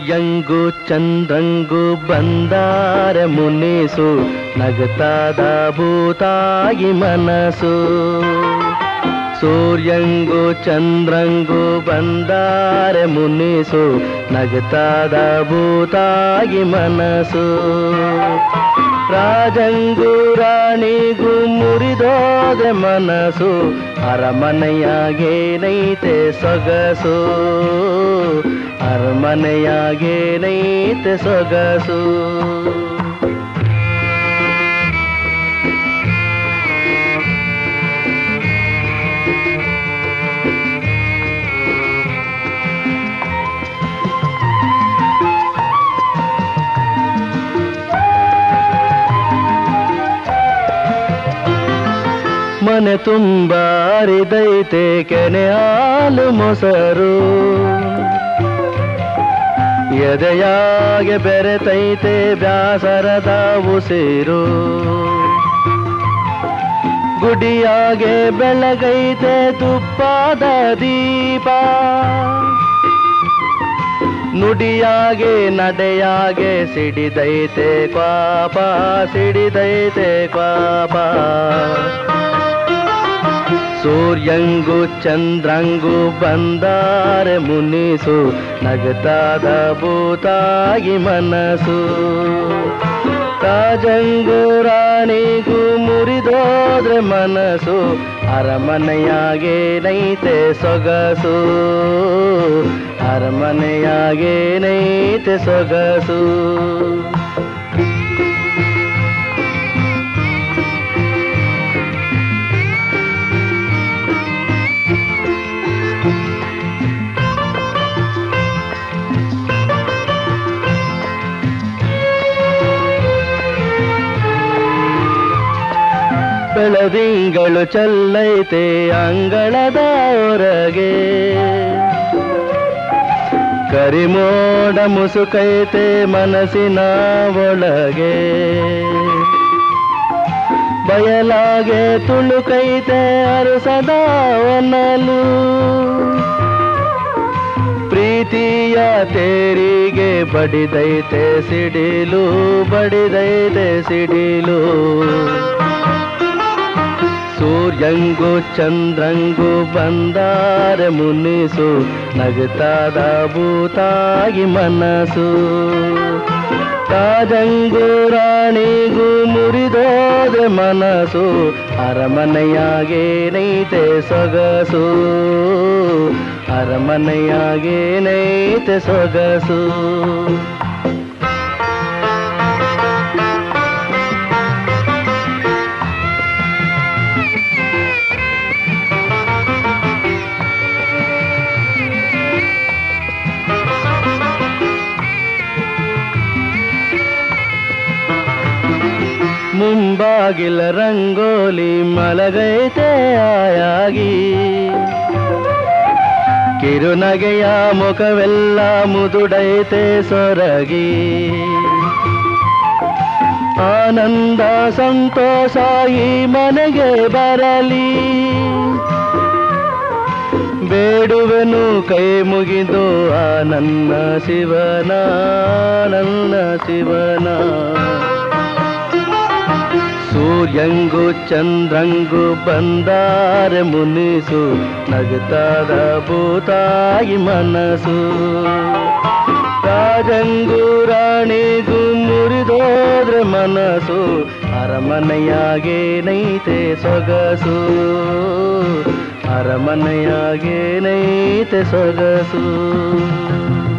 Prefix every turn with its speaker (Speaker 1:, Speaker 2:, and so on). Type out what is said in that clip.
Speaker 1: ಸೂರ್ಯಂಗು ಚಂದ್ರಂಗು ಬಂದಾರ ಮುನಿಸು ನಗತಾದ ಭೂತಾಗಿ ಮನಸ್ಸು ಸೂರ್ಯಂಗು ಚಂದ್ರಂಗು ಬಂದಾರ ಮುನಿಸು ನಗತಾದ ಭೂತಾಗಿ ಮನಸ್ಸು ರಾಜಂಗು ರಾಣಿಗೂ ಮುರಿದೋದ ಮನಸ್ಸು ಅರಮನೆಯಾಗೇನೈತೆ ಸೊಗಸು ಅರಮನೆಯಾಗೇನೈತೆ ಸೊಗಸು ಮನೆ ತುಂಬ ಅರಿದೈತೆ ಕೆನೆ ಹಾಲು ಮೊಸರು ಎದೆಯಾಗೆ ಬೆರೆತೈತೆ ಬ್ಯಾಸರದ ಉಸಿರು ಗುಡಿಯಾಗೆ ಬೆಳಗೈತೆ ತುಪ್ಪದ ದೀಪ ನುಡಿಯಾಗೆ ನಡೆಯಾಗೆ ಸಿಡಿದೈತೆ ಕ್ವಾಪ ಸಿಡಿದೈತೆ ಕ್ವಾಪ ಸೂರ್ಯಂಗು ಚಂದ್ರಂಗು ಬಂದಾರೆ ಮುನಿಸು ನಗತಾದ ಭೂತಾಗಿ ಮನಸ್ಸು ತಾಜಂಗು ರಾಣಿಗೂ ಮುರಿದೋದ್ರೆ ಮನಸ್ಸು ಅರಮನೆಯಾಗೇನೈತೆ ಸೊಗಸು ಅರಮನೆಯಾಗೇನೈತೆ ಸೊಗಸು ಬೆಳದಿಂಗಳು ಚಲ್ಲೈತೆ ಅಂಗಳದ ಹೊರಗೆ ಕರಿಮೋಡ ಮುಸುಕೈತೆ ಮನಸ್ಸಿನ ಒಳಗೆ ಬಯಲಾಗೆ ತುಳುಕೈತೆ ಅರಸದ ಒನಲು ಪ್ರೀತಿಯ ತೇರಿಗೆ ಬಡಿದೈತೆ ಸಿಡಿಲು ಬಡಿದೈತೆ ಸಿಡಿಲು ಸೂರ್ಯಂಗು ಚಂದ್ರಂಗು ಬಂದಾರ ಮುನಿಸು ನಗತಾದ ಭೂತಾಗಿ ಮನಸ್ಸು ತಾಜಂಗು ರಾಣಿಗೂ ಮುರಿದೋದ್ರೆ ಮನಸ್ಸು ಅರಮನೆಯಾಗೇನೈತೆ ಸೊಗಸು ಅರಮನೆಯಾಗೇನೈತೆ ಸೊಗಸು ಮುಂಬಾಗಿಲ ರಂಗೋಲಿ ಮಲಗೈತೆ ಆಯಾಗಿ ಕಿರುನಗೆಯ ಮುಖವೆಲ್ಲ ಮುದುಡೈತೆ ಸೊರಗಿ ಆನಂದ ಸಂತೋಷ ಈ ಮನೆಗೆ ಬರಲಿ ಬೇಡುವೆನು ಕೈ ಮುಗಿದು ಆ ನನ್ನ ಶಿವನ ನನ್ನ ಶಿವನ ಸೂರ್ಯಂಗು ಚಂದ್ರಂಗು ಬಂದಾರೆ ಮುನಿಸು ನಗತಾದ ಭೂತಾಯಿ ಮನಸ್ಸು ರಾಜಂಗು ರಾಣಿಗೂ ಮುರಿದೋದ್ರೆ ಮನಸ್ಸು ಅರಮನೆಯಾಗೇನೈತೆ ಸೊಗಸು ಅರಮನೆಯಾಗೇನೈತೆ ಸೊಗಸು